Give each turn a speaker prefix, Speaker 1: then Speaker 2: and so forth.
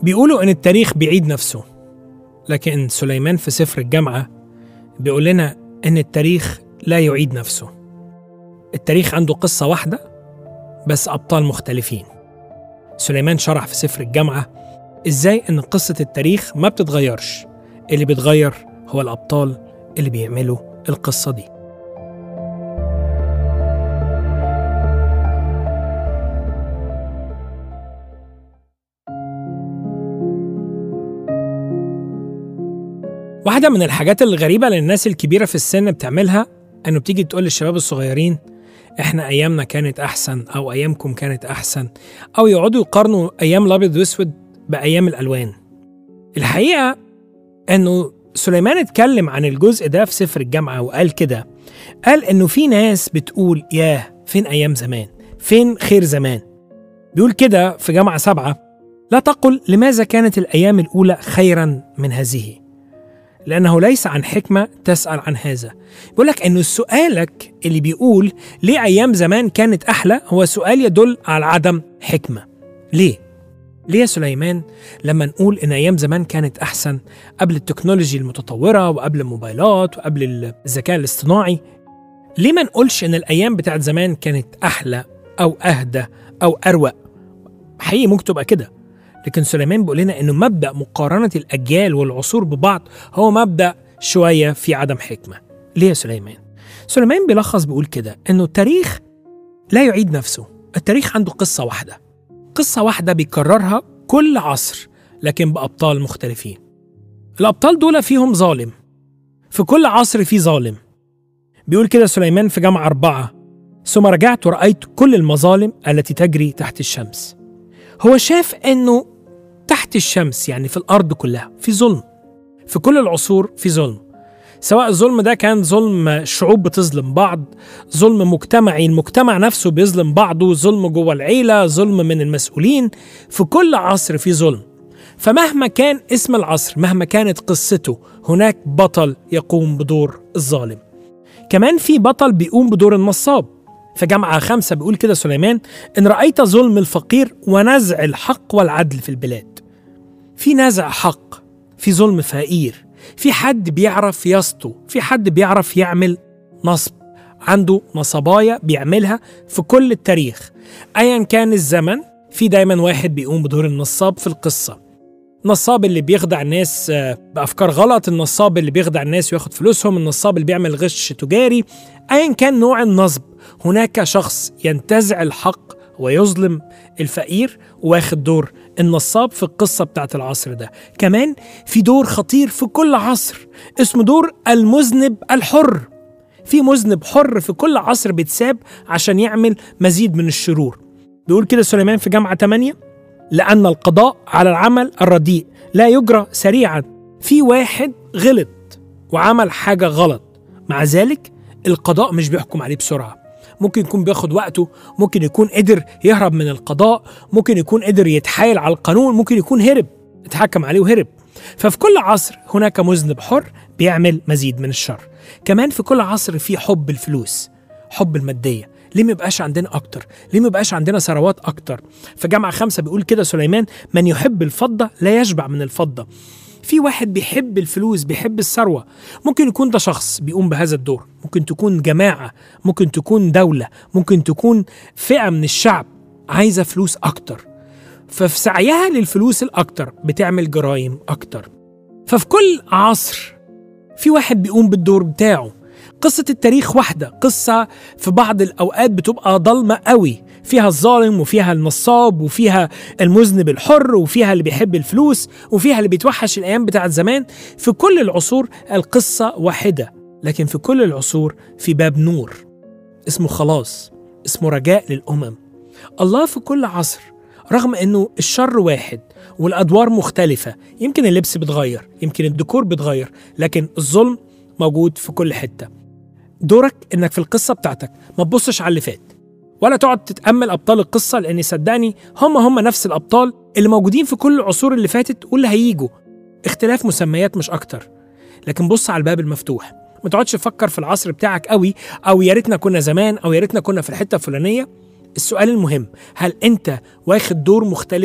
Speaker 1: بيقولوا إن التاريخ بيعيد نفسه لكن سليمان في سفر الجامعة بيقول لنا إن التاريخ لا يعيد نفسه التاريخ عنده قصة واحدة بس أبطال مختلفين سليمان شرح في سفر الجامعة إزاي إن قصة التاريخ ما بتتغيرش اللي بيتغير هو الأبطال اللي بيعملوا القصة دي واحدة من الحاجات الغريبة اللي الناس الكبيرة في السن بتعملها إنه بتيجي تقول للشباب الصغيرين إحنا أيامنا كانت أحسن أو أيامكم كانت أحسن أو يقعدوا يقارنوا أيام الأبيض وأسود بأيام الألوان. الحقيقة إنه سليمان اتكلم عن الجزء ده في سفر الجامعة وقال كده قال إنه في ناس بتقول ياه فين أيام زمان؟ فين خير زمان؟ بيقول كده في جامعة سبعة لا تقل لماذا كانت الأيام الأولى خيرا من هذه لأنه ليس عن حكمة تسأل عن هذا بيقول لك أنه سؤالك اللي بيقول ليه أيام زمان كانت أحلى هو سؤال يدل على عدم حكمة ليه؟ ليه يا سليمان لما نقول إن أيام زمان كانت أحسن قبل التكنولوجي المتطورة وقبل الموبايلات وقبل الذكاء الاصطناعي ليه ما نقولش إن الأيام بتاعت زمان كانت أحلى أو أهدى أو أروق حقيقي ممكن تبقى كده لكن سليمان بيقول لنا انه مبدا مقارنه الاجيال والعصور ببعض هو مبدا شويه في عدم حكمه. ليه يا سليمان؟ سليمان بيلخص بيقول كده انه التاريخ لا يعيد نفسه، التاريخ عنده قصه واحده. قصه واحده بيكررها كل عصر لكن بابطال مختلفين. الابطال دول فيهم ظالم. في كل عصر في ظالم. بيقول كده سليمان في جامعة أربعة ثم رجعت ورأيت كل المظالم التي تجري تحت الشمس هو شاف أنه تحت الشمس يعني في الأرض كلها في ظلم في كل العصور في ظلم سواء الظلم ده كان ظلم شعوب بتظلم بعض ظلم مجتمعي المجتمع نفسه بيظلم بعضه ظلم جوه العيلة ظلم من المسؤولين في كل عصر في ظلم فمهما كان اسم العصر مهما كانت قصته هناك بطل يقوم بدور الظالم كمان في بطل بيقوم بدور النصاب في جامعة خمسة بيقول كده سليمان إن رأيت ظلم الفقير ونزع الحق والعدل في البلاد في نزع حق في ظلم فقير في حد بيعرف يسطو في حد بيعرف يعمل نصب عنده نصبايا بيعملها في كل التاريخ أيا كان الزمن في دايما واحد بيقوم بدور النصاب في القصة النصاب اللي بيخدع الناس بافكار غلط النصاب اللي بيخدع الناس وياخد فلوسهم النصاب اللي بيعمل غش تجاري ايا كان نوع النصب هناك شخص ينتزع الحق ويظلم الفقير واخد دور النصاب في القصة بتاعت العصر ده كمان في دور خطير في كل عصر اسمه دور المذنب الحر في مذنب حر في كل عصر بيتساب عشان يعمل مزيد من الشرور بيقول كده سليمان في جامعة 8 لأن القضاء على العمل الرديء لا يجرى سريعا في واحد غلط وعمل حاجة غلط مع ذلك القضاء مش بيحكم عليه بسرعة ممكن يكون بياخد وقته ممكن يكون قدر يهرب من القضاء ممكن يكون قدر يتحايل على القانون ممكن يكون هرب اتحكم عليه وهرب ففي كل عصر هناك مذنب حر بيعمل مزيد من الشر كمان في كل عصر في حب الفلوس حب الماديه ليه ما يبقاش عندنا اكتر ليه ما يبقاش عندنا ثروات اكتر في جامعة خمسة بيقول كده سليمان من يحب الفضة لا يشبع من الفضة في واحد بيحب الفلوس بيحب الثروة ممكن يكون ده شخص بيقوم بهذا الدور ممكن تكون جماعة ممكن تكون دولة ممكن تكون فئة من الشعب عايزة فلوس أكتر ففي سعيها للفلوس الأكتر بتعمل جرائم أكتر ففي كل عصر في واحد بيقوم بالدور بتاعه قصة التاريخ واحدة قصة في بعض الأوقات بتبقى ضلمة قوي فيها الظالم وفيها النصاب وفيها المذنب الحر وفيها اللي بيحب الفلوس وفيها اللي بيتوحش الأيام بتاعت زمان في كل العصور القصة واحدة لكن في كل العصور في باب نور اسمه خلاص اسمه رجاء للأمم الله في كل عصر رغم انه الشر واحد والادوار مختلفه يمكن اللبس بيتغير يمكن الديكور بيتغير لكن الظلم موجود في كل حته دورك انك في القصه بتاعتك ما تبصش على اللي فات ولا تقعد تتامل ابطال القصه لان صدقني هم هم نفس الابطال اللي موجودين في كل العصور اللي فاتت واللي هيجوا اختلاف مسميات مش اكتر لكن بص على الباب المفتوح ما تقعدش تفكر في العصر بتاعك قوي او يا ريتنا كنا زمان او يا ريتنا كنا في الحته الفلانيه السؤال المهم هل انت واخد دور مختلف